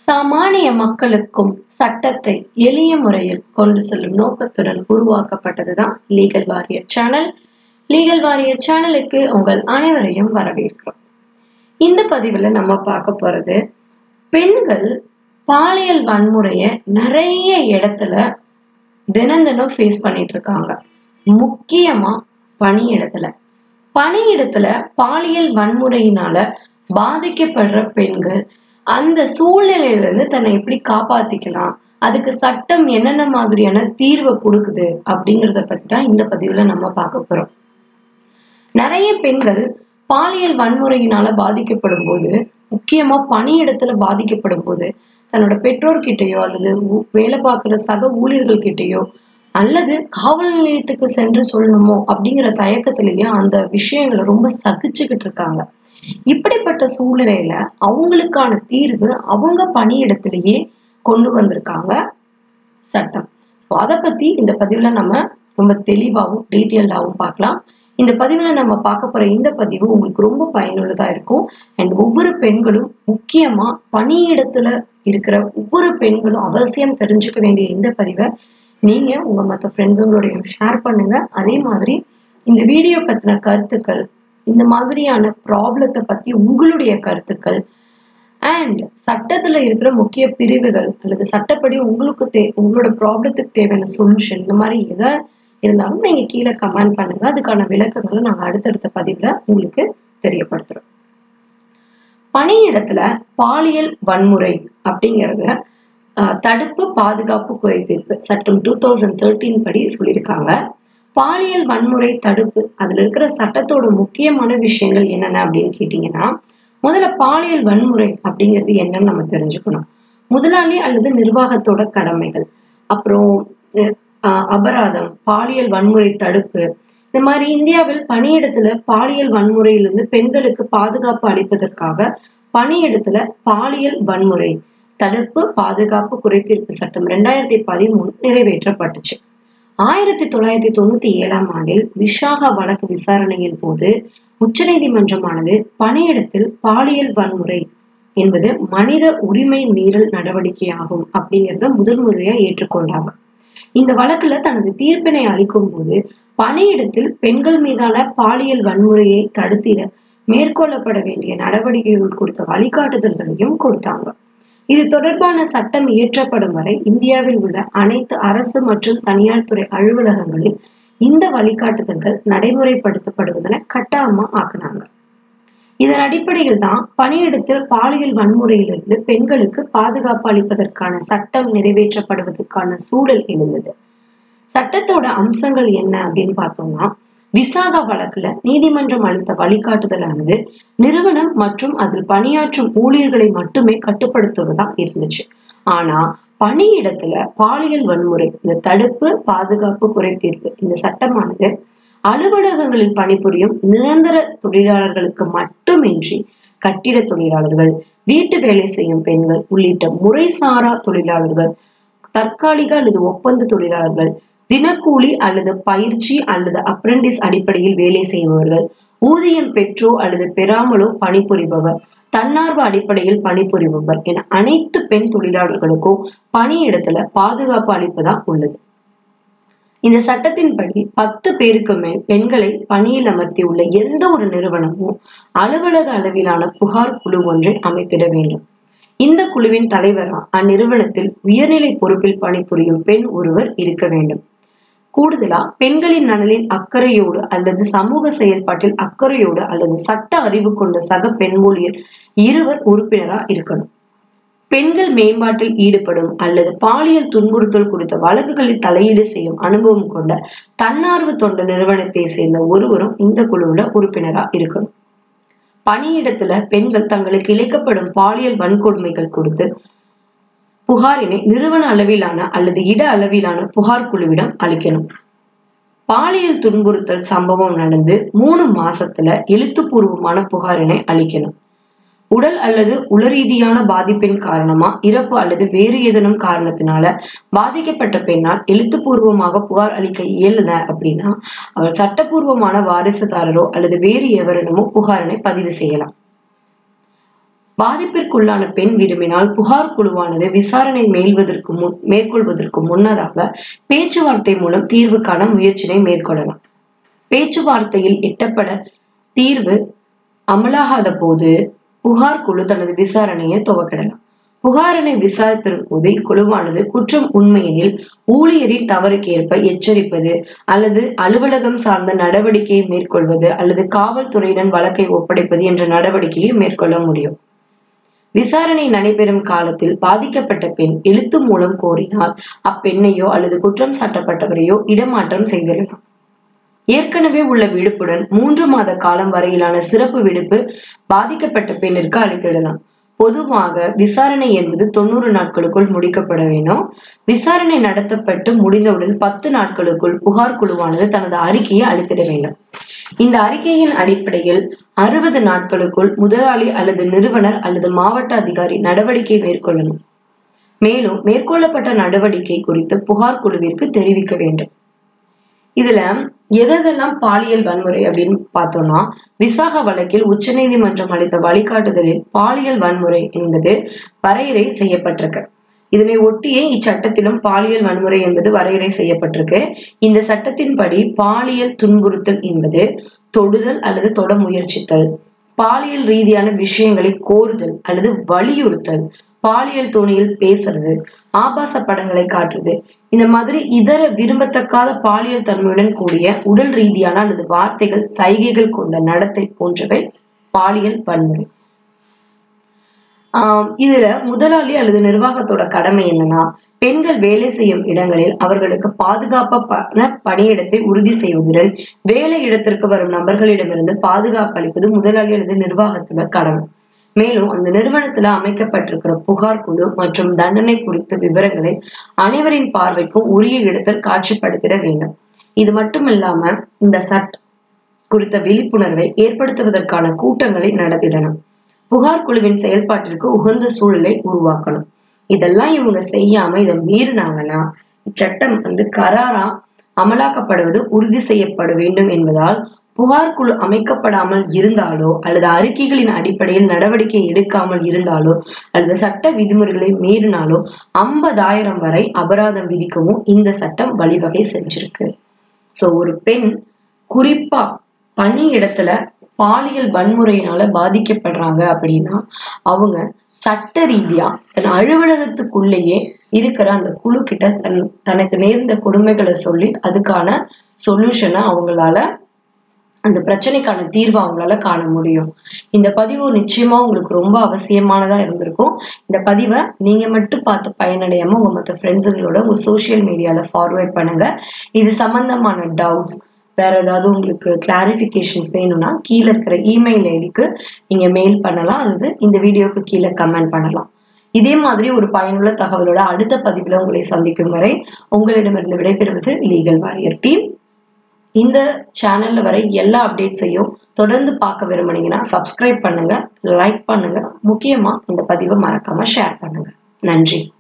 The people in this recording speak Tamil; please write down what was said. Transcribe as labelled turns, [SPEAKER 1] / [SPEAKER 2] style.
[SPEAKER 1] சாமானிய மக்களுக்கும் சட்டத்தை எளிய முறையில் கொண்டு செல்லும் நோக்கத்துடன் உருவாக்கப்பட்டதுதான் legal warrior channel legal warrior சேனலுக்கு உங்கள் அனைவரையும் வரவேற்கிறோம் இந்த பதிவுல நம்ம பார்க்க போறது பெண்கள் பாலியல் வன்முறைய நிறைய இடத்துல தினம் தினம் ஃபேஸ் பண்ணிட்டு இருக்காங்க முக்கியமா பணியிடத்துல பணியிடத்துல பாலியல் வன்முறையினால பாதிக்கப்படுற பெண்கள் அந்த சூழ்நிலையிலிருந்து தன்னை எப்படி காப்பாத்திக்கலாம் அதுக்கு சட்டம் என்னென்ன மாதிரியான தீர்வை கொடுக்குது அப்படிங்கிறத பத்தி தான் இந்த பதிவுல நம்ம பார்க்க போறோம் நிறைய பெண்கள் பாலியல் வன்முறையினால பாதிக்கப்படும் போது முக்கியமா பணியிடத்துல பாதிக்கப்படும் போது தன்னோட பெற்றோர்கிட்டயோ அல்லது ஊ- வேலை பார்க்குற சக ஊழியர்கள் கிட்டயோ அல்லது காவல் நிலையத்துக்கு சென்று சொல்லணுமோ அப்படிங்கிற தயக்கத்திலேயே அந்த விஷயங்களை ரொம்ப சகிச்சுக்கிட்டு இருக்காங்க இப்படிப்பட்ட சூழ்நிலையில அவங்களுக்கான தீர்வு அவங்க பணியிடத்திலேயே கொண்டு வந்திருக்காங்க சட்டம் ஸோ அதை பத்தி இந்த பதிவுல நம்ம ரொம்ப தெளிவாகவும் டீட்டெயில்டாகவும் பார்க்கலாம் இந்த பதிவுல நம்ம பார்க்க போற இந்த பதிவு உங்களுக்கு ரொம்ப பயனுள்ளதா இருக்கும் அண்ட் ஒவ்வொரு பெண்களும் முக்கியமா பணியிடத்துல இருக்கிற ஒவ்வொரு பெண்களும் அவசியம் தெரிஞ்சுக்க வேண்டிய இந்த பதிவை நீங்க உங்க மற்ற ஃப்ரெண்ட்ஸுங்களோடையும் ஷேர் பண்ணுங்க அதே மாதிரி இந்த வீடியோ பத்தின கருத்துக்கள் இந்த மாதிரியான ப்ராப்ளத்தை பத்தி உங்களுடைய கருத்துக்கள் அண்ட் சட்டத்துல இருக்கிற முக்கிய பிரிவுகள் அல்லது சட்டப்படி உங்களுக்கு தே உங்களோட ப்ராப்ளத்துக்கு தேவையான சொல்யூஷன் இந்த மாதிரி எதை இருந்தாலும் நீங்க கீழே கமெண்ட் பண்ணுங்க அதுக்கான விளக்கங்களை நாங்க அடுத்தடுத்த பதிவுல உங்களுக்கு தெரியப்படுத்துறோம் பணியிடத்துல பாலியல் வன்முறை அப்படிங்கறத ஆஹ், தடுப்பு பாதுகாப்பு குறைதீர்ப்பு சட்டம் டூ தௌசண்ட் தேர்ட்டீன் படி சொல்லியிருக்காங்க பாலியல் வன்முறை தடுப்பு அதுல இருக்கிற சட்டத்தோட முக்கியமான விஷயங்கள் என்னென்ன அப்படின்னு கேட்டீங்கன்னா முதல்ல பாலியல் வன்முறை அப்படிங்கிறது என்னன்னு நம்ம தெரிஞ்சுக்கணும் முதலாளி அல்லது நிர்வாகத்தோட கடமைகள் அப்புறம் அஹ், ஆஹ், அபராதம் பாலியல் வன்முறை தடுப்பு இந்த மாதிரி இந்தியாவில் பணியிடத்துல பாலியல் வன்முறையிலிருந்து பெண்களுக்கு பாதுகாப்பு அளிப்பதற்காக பணியிடத்துல பாலியல் வன்முறை தடுப்பு பாதுகாப்பு குறைதீர்ப்பு சட்டம் ரெண்டாயிரத்தி பதிமூணு நிறைவேற்றப்பட்டுச்சு ஆயிரத்தி தொள்ளாயிரத்தி தொண்ணூத்தி ஏழாம் ஆண்டில் விஷாகா வழக்கு விசாரணையின் போது உச்சநீதிமன்றமானது பணியிடத்தில் பாலியல் வன்முறை என்பது மனித உரிமை மீறல் நடவடிக்கையாகும் அப்படிங்கிறத முதல் முறையா ஏற்றுக்கொண்டாங்க இந்த வழக்குல தனது தீர்ப்பினை அளிக்கும் போது பணியிடத்தில் பெண்கள் மீதான பாலியல் வன்முறையை தடுத்திட மேற்கொள்ளப்பட வேண்டிய நடவடிக்கைகள் குறித்த வழிகாட்டுதல்களையும் கொடுத்தாங்க இது தொடர்பான சட்டம் இயற்றப்படும் வரை இந்தியாவில் உள்ள அனைத்து அரசு மற்றும் தனியார் துறை அலுவலகங்களில் இந்த வழிகாட்டுதல்கள் நடைமுறைப்படுத்தப்படுவதென கட்டாயமா ஆக்குனாங்க இதன் அடிப்படையில் தான் பணியிடத்தில் பாலியல் வன்முறையிலிருந்து பெண்களுக்கு பாதுகாப்பு அளிப்பதற்கான சட்டம் நிறைவேற்றப்படுவதற்கான சூழல் எழுந்தது சட்டத்தோட அம்சங்கள் என்ன அப்படின்னு பார்த்தோம்னா விசாகா வழக்குல நீதிமன்றம் அளித்த வழிகாட்டுதலானது நிறுவனம் மற்றும் அதில் பணியாற்றும் ஊழியர்களை மட்டுமே கட்டுப்படுத்துவதா இருந்துச்சு ஆனா பணியிடத்துல பாலியல் வன்முறை இந்த தடுப்பு பாதுகாப்பு குறைதீர்ப்பு இந்த சட்டமானது அலுவலகங்களில் பணிபுரியும் நிரந்தர தொழிலாளர்களுக்கு மட்டுமின்றி கட்டிட தொழிலாளர்கள் வீட்டு வேலை செய்யும் பெண்கள் உள்ளிட்ட முறைசாரா தொழிலாளர்கள் தற்காலிக அல்லது ஒப்பந்த தொழிலாளர்கள் தினக்கூலி அல்லது பயிற்சி அல்லது அப்ரெண்டிஸ் அடிப்படையில் வேலை செய்பவர்கள் ஊதியம் பெற்றோ அல்லது பெறாமலோ பணிபுரிபவர் தன்னார்வ அடிப்படையில் பணிபுரிபவர் என அனைத்து பெண் தொழிலாளர்களுக்கும் பணியிடத்துல பாதுகாப்பு அளிப்பதா உள்ளது இந்த சட்டத்தின்படி பத்து பேருக்கு மேல் பெண்களை பணியில் அமர்த்தியுள்ள எந்த ஒரு நிறுவனமும் அலுவலக அளவிலான புகார் குழு ஒன்றை அமைத்திட வேண்டும் இந்த குழுவின் தலைவரா அந்நிறுவனத்தில் உயர்நிலை பொறுப்பில் பணிபுரியும் பெண் ஒருவர் இருக்க வேண்டும் கூடுதலா பெண்களின் நலனின் அக்கறையோடு அல்லது சமூக செயல்பாட்டில் அக்கறையோடு அல்லது சட்ட அறிவு கொண்ட சக பெண் ஊழியர் இருவர் உறுப்பினரா இருக்கணும் பெண்கள் மேம்பாட்டில் ஈடுபடும் அல்லது பாலியல் துன்புறுத்தல் குறித்த வழக்குகளில் தலையீடு செய்யும் அனுபவம் கொண்ட தன்னார்வ தொண்ட நிறுவனத்தை சேர்ந்த ஒருவரும் இந்த குழுவுல உறுப்பினரா இருக்கணும் பணியிடத்துல பெண்கள் தங்களுக்கு இழைக்கப்படும் பாலியல் வன்கொடுமைகள் கொடுத்து புகாரினை நிறுவன அளவிலான அல்லது இட அளவிலான புகார் குழுவிடம் அளிக்கணும் பாலியல் துன்புறுத்தல் சம்பவம் நடந்து மூணு மாசத்துல எழுத்துப்பூர்வமான புகாரினை அளிக்கணும் உடல் அல்லது உளரீதியான பாதிப்பின் காரணமா இறப்பு அல்லது வேறு ஏதேனும் காரணத்தினால பாதிக்கப்பட்ட பெண்ணால் எழுத்துப்பூர்வமாக புகார் அளிக்க இயலல அப்படின்னா அவர் சட்டப்பூர்வமான வாரிசுதாரரோ அல்லது வேறு எவரிடமோ புகாரினை பதிவு செய்யலாம் பாதிப்பிற்குள்ளான பெண் விரும்பினால் புகார் குழுவானது விசாரணை மேல்வதற்கு முன் மேற்கொள்வதற்கு முன்னதாக பேச்சுவார்த்தை மூலம் தீர்வு காண முயற்சினை மேற்கொள்ளலாம் பேச்சுவார்த்தையில் எட்டப்பட தீர்வு அமலாகாத போது புகார் குழு தனது விசாரணையை துவக்கிடலாம் புகாரினை விசாரித்திருக்கும் போது இக்குழுவானது குற்றம் உண்மையெனில் ஊழியரின் தவறுக்கு ஏற்ப எச்சரிப்பது அல்லது அலுவலகம் சார்ந்த நடவடிக்கையை மேற்கொள்வது அல்லது காவல்துறையிடம் வழக்கை ஒப்படைப்பது என்ற நடவடிக்கையை மேற்கொள்ள முடியும் விசாரணை நடைபெறும் காலத்தில் பாதிக்கப்பட்ட பெண் எழுத்து மூலம் கோரினால் அப்பெண்ணையோ அல்லது குற்றம் சாட்டப்பட்டவரையோ இடமாற்றம் செய்திடலாம் ஏற்கனவே உள்ள விடுப்புடன் மூன்று மாத காலம் வரையிலான சிறப்பு விடுப்பு பாதிக்கப்பட்ட பெண்ணிற்கு அளித்திடலாம் பொதுவாக விசாரணை என்பது தொண்ணூறு நாட்களுக்குள் முடிக்கப்பட வேண்டும் விசாரணை நடத்தப்பட்டு முடிந்தவுடன் பத்து நாட்களுக்குள் புகார் குழுவானது தனது அறிக்கையை அளித்திட வேண்டும் இந்த அறிக்கையின் அடிப்படையில் அறுபது நாட்களுக்குள் முதலாளி அல்லது நிறுவனர் அல்லது மாவட்ட அதிகாரி நடவடிக்கை மேற்கொள்ளணும் மேலும் மேற்கொள்ளப்பட்ட நடவடிக்கை குறித்து புகார் குழுவிற்கு தெரிவிக்க வேண்டும் இதுல எதெல்லாம் பாலியல் வன்முறை அப்படின்னு பார்த்தோம்னா விசாக வழக்கில் உச்சநீதிமன்றம் அளித்த வழிகாட்டுதலில் பாலியல் வன்முறை என்பது வரையறை செய்யப்பட்டிருக்கு இதனை ஒட்டியே இச்சட்டத்திலும் பாலியல் வன்முறை என்பது வரையறை செய்யப்பட்டிருக்கு இந்த சட்டத்தின்படி பாலியல் துன்புறுத்தல் என்பது தொடுதல் அல்லது தொட முயற்சித்தல் பாலியல் ரீதியான விஷயங்களை கோருதல் அல்லது வலியுறுத்தல் பாலியல் தோணியில் பேசுறது ஆபாச படங்களை காட்டுறது இந்த மாதிரி இதர விரும்பத்தக்காத பாலியல் தன்மையுடன் கூடிய உடல் ரீதியான அல்லது வார்த்தைகள் சைகைகள் கொண்ட நடத்தை போன்றவை பாலியல் வன்முறை ஆஹ் இதுல முதலாளி அல்லது நிர்வாகத்தோட கடமை என்னன்னா பெண்கள் வேலை செய்யும் இடங்களில் அவர்களுக்கு பாதுகாப்பான பணியிடத்தை உறுதி செய்வதுடன் வேலை இடத்திற்கு வரும் நபர்களிடமிருந்து பாதுகாப்பு அளிப்பது முதலாளி அல்லது நிர்வாகத்தோட கடமை மேலும் அந்த நிறுவனத்துல அமைக்கப்பட்டிருக்கிற புகார் குழு மற்றும் தண்டனை குறித்த விவரங்களை அனைவரின் பார்வைக்கும் உரிய இடத்தில் காட்சிப்படுத்திட வேண்டும் இது மட்டும் இல்லாம இந்த சட் குறித்த விழிப்புணர்வை ஏற்படுத்துவதற்கான கூட்டங்களை நடத்திடணும் புகார் குழுவின் செயல்பாட்டிற்கு உகந்த சூழலை உருவாக்கணும் இதெல்லாம் இவங்க செய்யாம இதை மீறினாங்கன்னா இச்சட்டம் வந்து கராரா அமலாக்கப்படுவது உறுதி செய்யப்பட வேண்டும் என்பதால் புகார் குழு அமைக்கப்படாமல் இருந்தாலோ அல்லது அறிக்கைகளின் அடிப்படையில் நடவடிக்கை எடுக்காமல் இருந்தாலோ அல்லது சட்ட விதிமுறைகளை மீறினாலோ ஐம்பதாயிரம் வரை அபராதம் விதிக்கவும் இந்த சட்டம் வழிவகை செஞ்சிருக்கு சோ ஒரு பெண் குறிப்பா பணி இடத்துல பாலியல் வன்முறையினால பாதிக்கப்படுறாங்க அப்படின்னா அவங்க சட்ட ரீதியா தன் அலுவலகத்துக்குள்ளேயே இருக்கிற அந்த குழு கிட்ட தன் தனக்கு நேர்ந்த கொடுமைகளை சொல்லி அதுக்கான சொல்யூஷனை அவங்களால அந்த பிரச்சனைக்கான தீர்வு அவங்களால காண முடியும் இந்த பதிவு நிச்சயமா உங்களுக்கு ரொம்ப அவசியமானதா இருந்திருக்கும் இந்த பதிவை நீங்க மட்டும் பார்த்து பயனடையாம உங்க மற்ற ஃப்ரெண்ட்ஸுங்களோட உங்க சோசியல் மீடியால ஃபார்வேர்ட் பண்ணுங்க இது சம்பந்தமான டவுட்ஸ் வேற ஏதாவது உங்களுக்கு கிளாரிஃபிகேஷன்ஸ் வேணும்னா கீழே இருக்கிற இமெயில் ஐடிக்கு நீங்க மெயில் பண்ணலாம் அல்லது இந்த வீடியோக்கு கீழே கமெண்ட் பண்ணலாம் இதே மாதிரி ஒரு பயனுள்ள தகவலோட அடுத்த பதிவுல உங்களை சந்திக்கும் வரை உங்களிடமிருந்து விடைபெறுவது லீகல் வாரியர் டீம் இந்த சேனல்ல வர எல்லா அப்டேட்ஸையும் தொடர்ந்து பார்க்க விரும்புனீங்கன்னா சப்ஸ்கிரைப் பண்ணுங்க லைக் பண்ணுங்க முக்கியமா இந்த பதிவை மறக்காம ஷேர் பண்ணுங்க நன்றி